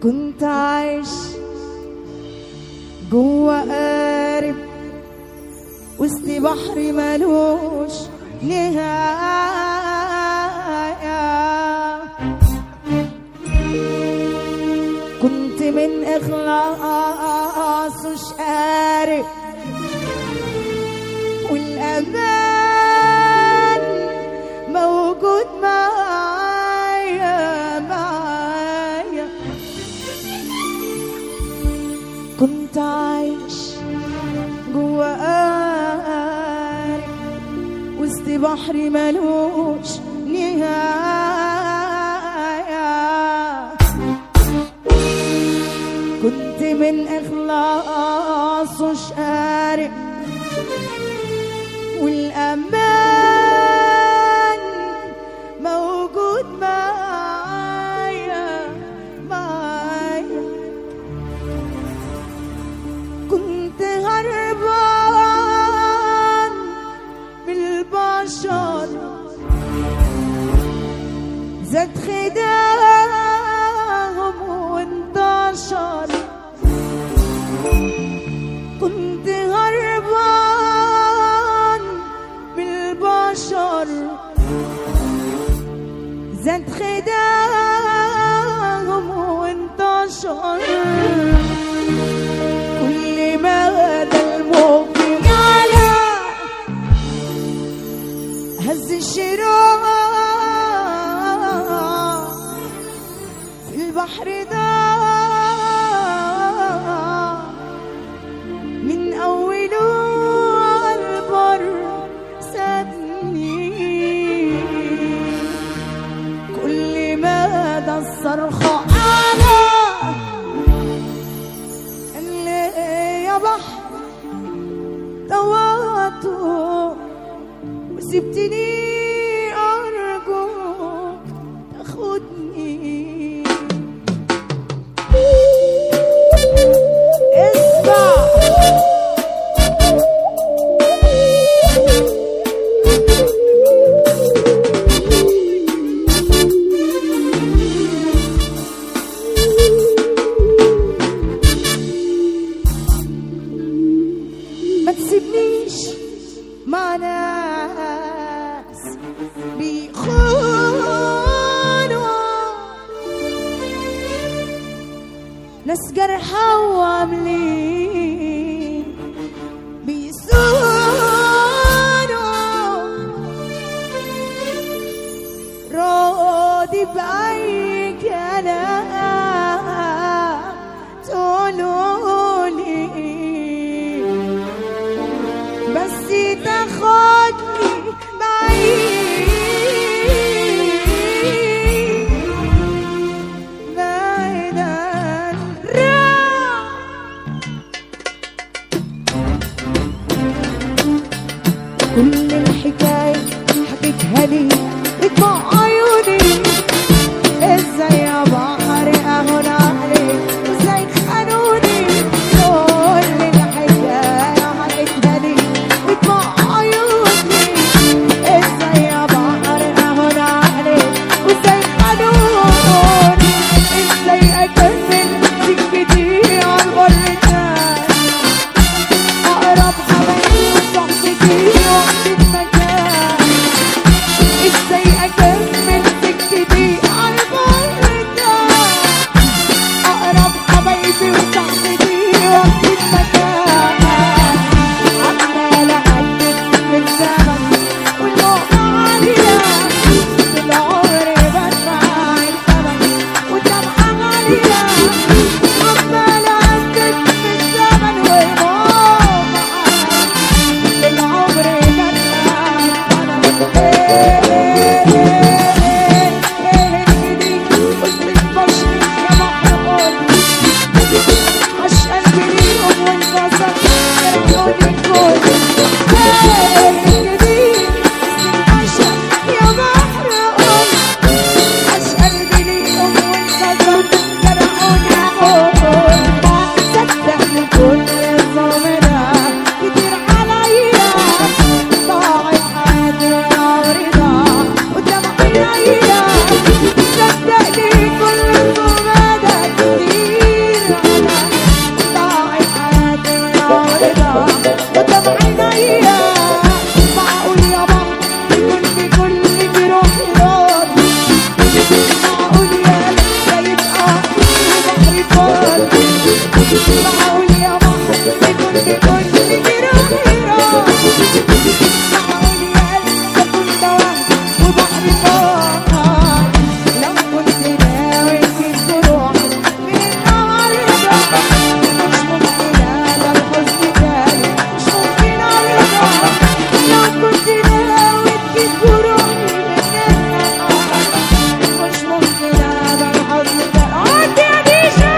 كنت عايش جوا قارب وسط بحر ملوش نهاية كنت من إخلاص مش قارب والأمان موجود معايا معايا كنت عايش جوا قارب وسط بحر ملوش نهاية كنت من إخلاص مش قارب والأمان موجود معايا معايا كنت هربان من البشر زاد خداهم وانتشر كنت هربان من البشر زاد خداهم وانتشر كل ما هذا المؤمن على هز الشراع في البحر ده من أوله البر سابني كل مدى الصرخة على اللي يا بحر طواته وسبتني أرجوك تاخدني اسمع ما تسيبنيش مع ناس بيخونوا ناس جرحى وعاملين بيسونوا راضي بأي كلام تقولولي بس تاخدني بعيد بعيد عن راح كل الحكاية حكيتها لي بدموع عيوني ازاي يا بحر معقول يا بحر تكون بكل جراحي راح معقول يا قلب تكون دوام وبحر فاقع لو كنت ناوي تجيب روحي من النهارده مش ممكن هذا الحزن تاني مش ممكن ارجع لو كنت ناوي تجيب روحي من النهارده مش ممكن هذا الحزن تاني عدي يا ديشا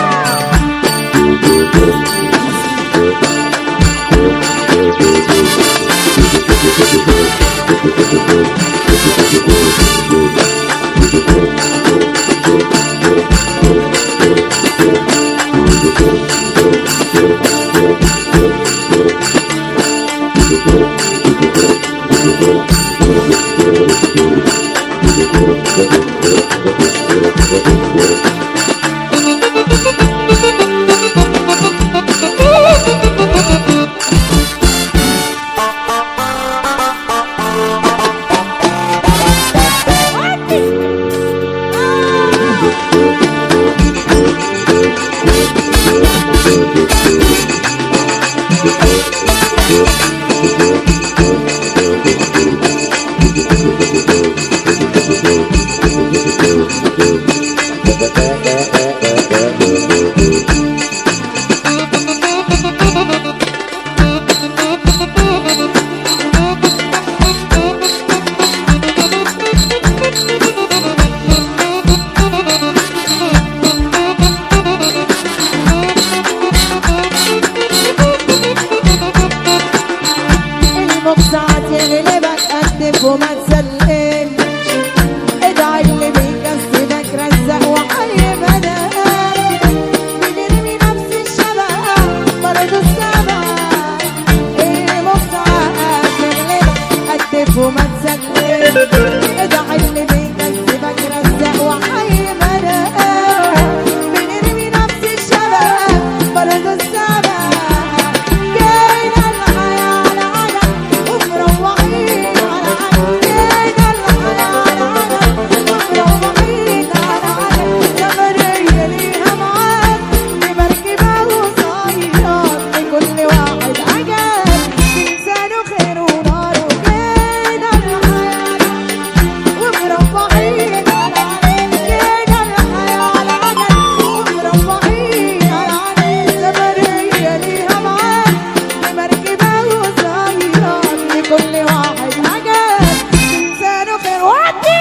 المقطع تغلبك قدف وما تسلمش ادعي اللي بيكسبك رزق وحي بدنك بنرمي نفس الشباب برضه السماء المقطع تغلبك قدف وما تسلمش ادعي اللي بيكسبك رزق وحي بدنك بنرمي نفس الشباب برضه السماء جينا الحياة على عجل ومروحين على عجل جينا الحياة على عجل ومروحين على عجل سفرية ليها معاد بمركبة وصياد لكل واحد عجل إنسانه خير ونار وجينا الحياة ومروحين على عجل جينا الحياة على عجل ومروحين على عجل سفرية ليها معاد بمركبة وصياد لكل واحد عجل إنسانه خير ودي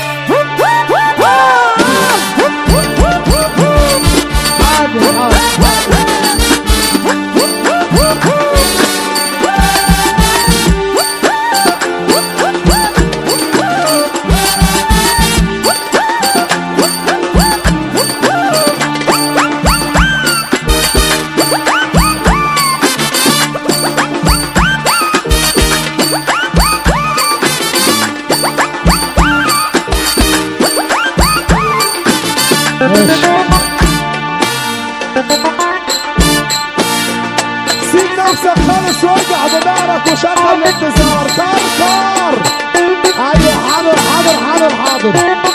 سيب نفسك خالص وارجع بظهرك وشغل الانتظار كار كار ايوه حاضر حاضر حاضر حاضر